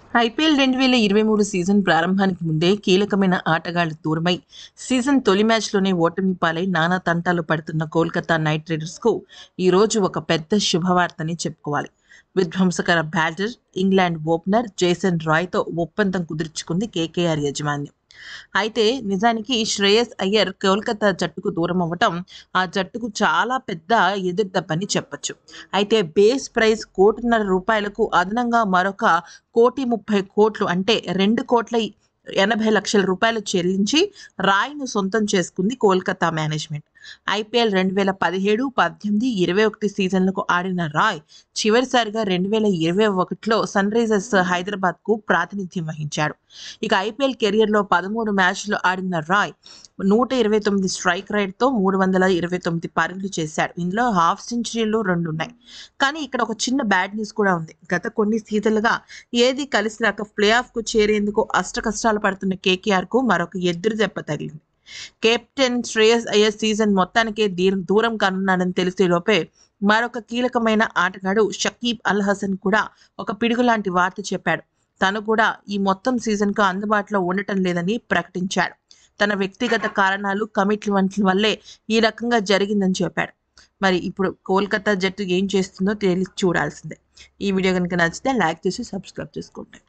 IPL రెండు వేల ఇరవై మూడు సీజన్ ప్రారంభానికి ముందే కీలకమైన ఆటగాళ్లు దూరమై సీజన్ తొలి మ్యాచ్లోనే ఓటమి పాలై నానా తంటాలు పడుతున్న కోల్కతా నైట్ రైడర్స్కు ఈరోజు ఒక పెద్ద శుభవార్తని చెప్పుకోవాలి విధ్వంసకర బ్యాటర్ ఇంగ్లాండ్ ఓపెనర్ జేసన్ రాయ్తో ఒప్పందం కుదుర్చుకుంది కేకేఆర్ యాజమాన్యం అయితే నిజానికి శ్రేయస్ అయ్యర్ కోల్కతా జట్టుకు దూరం అవ్వటం ఆ జట్టుకు చాలా పెద్ద ఎదురుదెబ్బని చెప్పొచ్చు అయితే బేస్ ప్రైస్ కోటిన్నర రూపాయలకు అదనంగా మరొక కోటి ముప్పై కోట్లు అంటే రెండు కోట్ల ఎనభై లక్షల రూపాయలు చెల్లించి రాయ్ను సొంతం చేసుకుంది కోల్కతా మేనేజ్మెంట్ ఐపీఎల్ రెండు వేల పదిహేడు పద్దెనిమిది ఇరవై ఒకటి సీజన్లకు ఆడిన రాయ్ చివరిసారిగా రెండు వేల ఇరవై ఒకటిలో సన్ రైజర్స్ హైదరాబాద్కు ప్రాతినిధ్యం వహించాడు ఇక ఐపీఎల్ కెరియర్లో పదమూడు మ్యాచ్లు ఆడిన రాయ్ నూట ఇరవై తొమ్మిది స్ట్రైక్ రేట్తో మూడు వందల ఇరవై తొమ్మిది పరుగులు చేశాడు ఇందులో హాఫ్ సెంచరీలు రెండు ఉన్నాయి కానీ ఇక్కడ ఒక చిన్న బ్యాడ్ న్యూస్ కూడా ఉంది గత కొన్ని సీజన్లుగా ఏది కలిసి రాక ప్లే ఆఫ్కు చేరేందుకు అష్ట కష్టాలు పడుతున్న కేకేఆర్కు మరొక ఎదురు దెబ్బ తగిలింది కెప్టెన్ శ్రేయస్ అయ్యర్ సీజన్ మొత్తానికే దీ- దూరం కానున్నాడని తెలిసే లోపే మరొక కీలకమైన ఆటగాడు షకీబ్ అల్ హసన్ కూడా ఒక పిడుగు లాంటి వార్త చెప్పాడు తను కూడా ఈ మొత్తం సీజన్కు అందుబాటులో ఉండటం లేదని ప్రకటించాడు తన వ్యక్తిగత కారణాలు కమిట్మెంట్ల వల్లే ఈ రకంగా జరిగిందని చెప్పాడు మరి ఇప్పుడు కోల్కతా జట్టు ఏం చేస్తుందో తెలిసి చూడాల్సిందే ఈ వీడియో కనుక నచ్చితే లైక్ చేసి సబ్స్క్రైబ్ చేసుకోండి